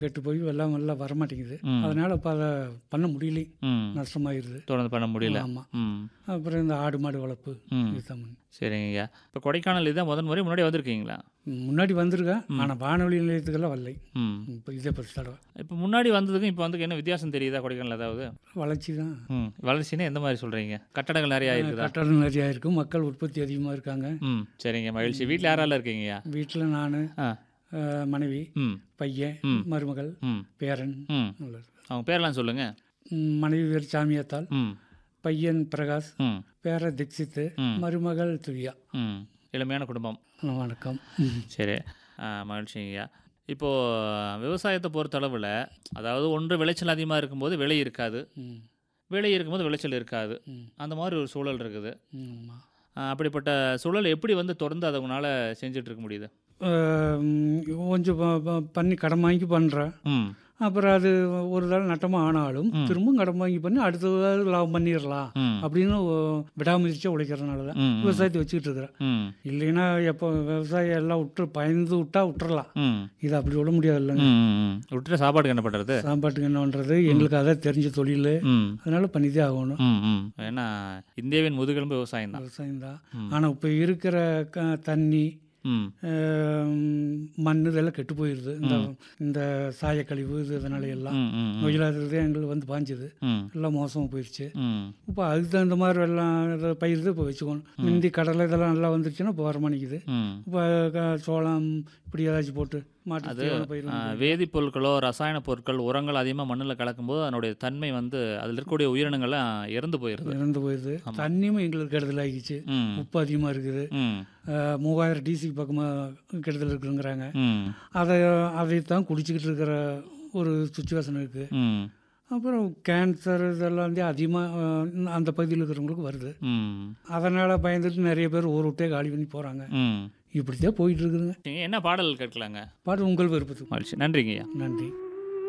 கெட்டு போய் வெள்ளம் எல்லாம் வரமாட்டேங்குது ம். அதனால இப்போ அதை பண்ண முடியல ம் நஷ்டமாயிருது தொடர்ந்து பண்ண முடியல ஆமாம் ம் அப்புறம் இந்த ஆடு மாடு வளர்ப்பு ம் இதுதான் பண்ணு. சரிங்க ஐயா இப்போ கொடைக்கானல் இதுதான் முதன் முறை முன்னாடி வந்திருக்கீங்களா முன்னாடி வந்திருக்கேன் ஆனால் வானொலி நிலையத்துக்கெல்லாம் வரலை ம் இப்போ இதே பரிசு தடவை இப்போ முன்னாடி வந்ததுக்கும் இப்போ வந்து என்ன வித்தியாசம் தெரியுதா கொடைக்கானல் ஏதாவது வளர்ச்சி தான் ம் வளர்ச்சின்னா எந்த மாதிரி சொல்கிறீங்க கட்டடங்கள் நிறையா இருக்குதா கட்டடம் நிறையா இருக்குது மக்கள் உற்பத்தி அதிகமாக இருக்காங்க ம் சரிங்க மகிழ்ச்சி வீட்டில் யாரெல்லாம் இருக்கீங்கய்யா வீட்டில் நான் ஆ மனைவி ம் பையன் ம். மருமகள் ம் பேரன் ம் உள்ளது. அவங்க பேரெல்லாம் சொல்லுங்கள் ம், மனைவி பேர் சாமியத்தால் ம் பையன் பிரகாஷ் ம் பேர திக்ஷித்து ம். மருமகள் திவ்யா ம் எளிமையான குடும்பம் வணக்கம் சரி ஆ, மகிழ்ச்சிங்கய்யா இப்போது விவசாயத்தை பொறுத்தளவில் அதாவது ஒன்று விளைச்சல் அதிகமாக இருக்கும்போது விலை இருக்காது ம் விலை இருக்கும்போது விளைச்சல் இருக்காது ம் அந்த மாதிரி ஒரு சூழல் இருக்குது ம், ஆமா. ஆ, அப்படிப்பட்ட சூழல் எப்படி வந்து தொடர்ந்து அதை உங்களால் செஞ்சுட்டு இருக்க முடியுது அஹ், ம், கொஞ்சம் ப- ப- பண்ணி கடன் வாங்கி பண்ணுறேன் ம் அப்புறம் அது ஒரு தடவை நட்டமாக ஆனாலும் ம். திரும்பவும் கடன் வாங்கி பண்ணி அடுத்தது லாபம் பண்ணிடலாம் ம் அப்படின்னு ஒ- விடாமுயற்சியாக உழைக்கிறதுனால தான் ம், ம், விவசாயத்தை வச்சுக்கிட்டு இருக்கிறேன் ம் இல்லைன்னா எப்போ விவசாயம் எல்லாம் விட்டு பயந்து விட்டா விட்டுறலாம் ம் இது அப்படி விட முடியாது இல்லைங்க ம், ம், ம். விட்டுட்டு சாப்பாடுக்கு என்ன பண்ணுறது சாப்பாட்டுக்கு என்ன பண்ணுறது எங்களுக்கு அதான் தெரிஞ்ச தொழில் ம் அதனால பண்ணிதான் ஆகணும் ம் ம் ஏன்னா இந்தியாவின் முதுகெலும்பு விவசாயம் தான் விவசாயம் தான் ம். ஆனால் இப்போ இருக்கிற க தண்ணி ம் மண் இதெல்லாம் கெட்டு போயிடுது இந்த இந்த சாயக்கழிவு இது இதனால எல்லாம் ம் ம் ம். நோயிலாதது எங்களுக்கு வந்து பாஞ்சுது ம் எல்லாம் மோசமாக போயிடுச்சு ம் இப்போ அதுக்கு தகுந்த மாதிரி எல்லாம் இதை பயிர் இப்போ வச்சுக்கணும் முந்தி கடலை இதெல்லாம் நல்லா வந்துருச்சுன்னா இப்போ வரமாட்டேங்குது ம் இப்போ க- சோளம் இப்படி ஏதாச்சும் போட்டு மாட்டு தீவன பயிர் ஆ, வந்து வேதிப்பொருட்களோ ரசாயன பொருட்கள் உரங்கள் அதிகமாக மண்ணில் கலக்கும்போது அதனுடைய தன்மை வந்து அதில் இருக்கக்கூடிய உயிரினங்கள்லாம் இறந்து போயிடுது இறந்து போயிடுது தண்ணியும் எங்களுக்கு கெடுதல் ஆகிடுச்சு ம் உப்பு அதிகமாக இருக்குது ம் அஹ், மூவாயிரம் டிசிக்கு பக்கமாக கெடுதல் இருக்குங்கிறாங்க ம் அதை அதைத்தான் குடிச்சிக்கிட்டு இருக்கிற ஒரு சுச்சுவேஷன் இருக்குது ம் அப்புறம் கேன்சர் இதெல்லாம் வந்து அதிகமாக அந்த பகுதியில் இருக்கிறவங்களுக்கு வருது ம் அதனால் பயந்துட்டு நிறைய பேர் ஊர் விட்டே காலி பண்ணி போகிறாங்க ம் இப்படித்தான் போயிட்டு இருக்குதுங்க நீங்க என்ன பாடல் கேட்கலாங்க பாட்டு உங்கள் விருப்பத்துக்கு மகிழ்ச்சி நன்றிங்கய்யா நன்றி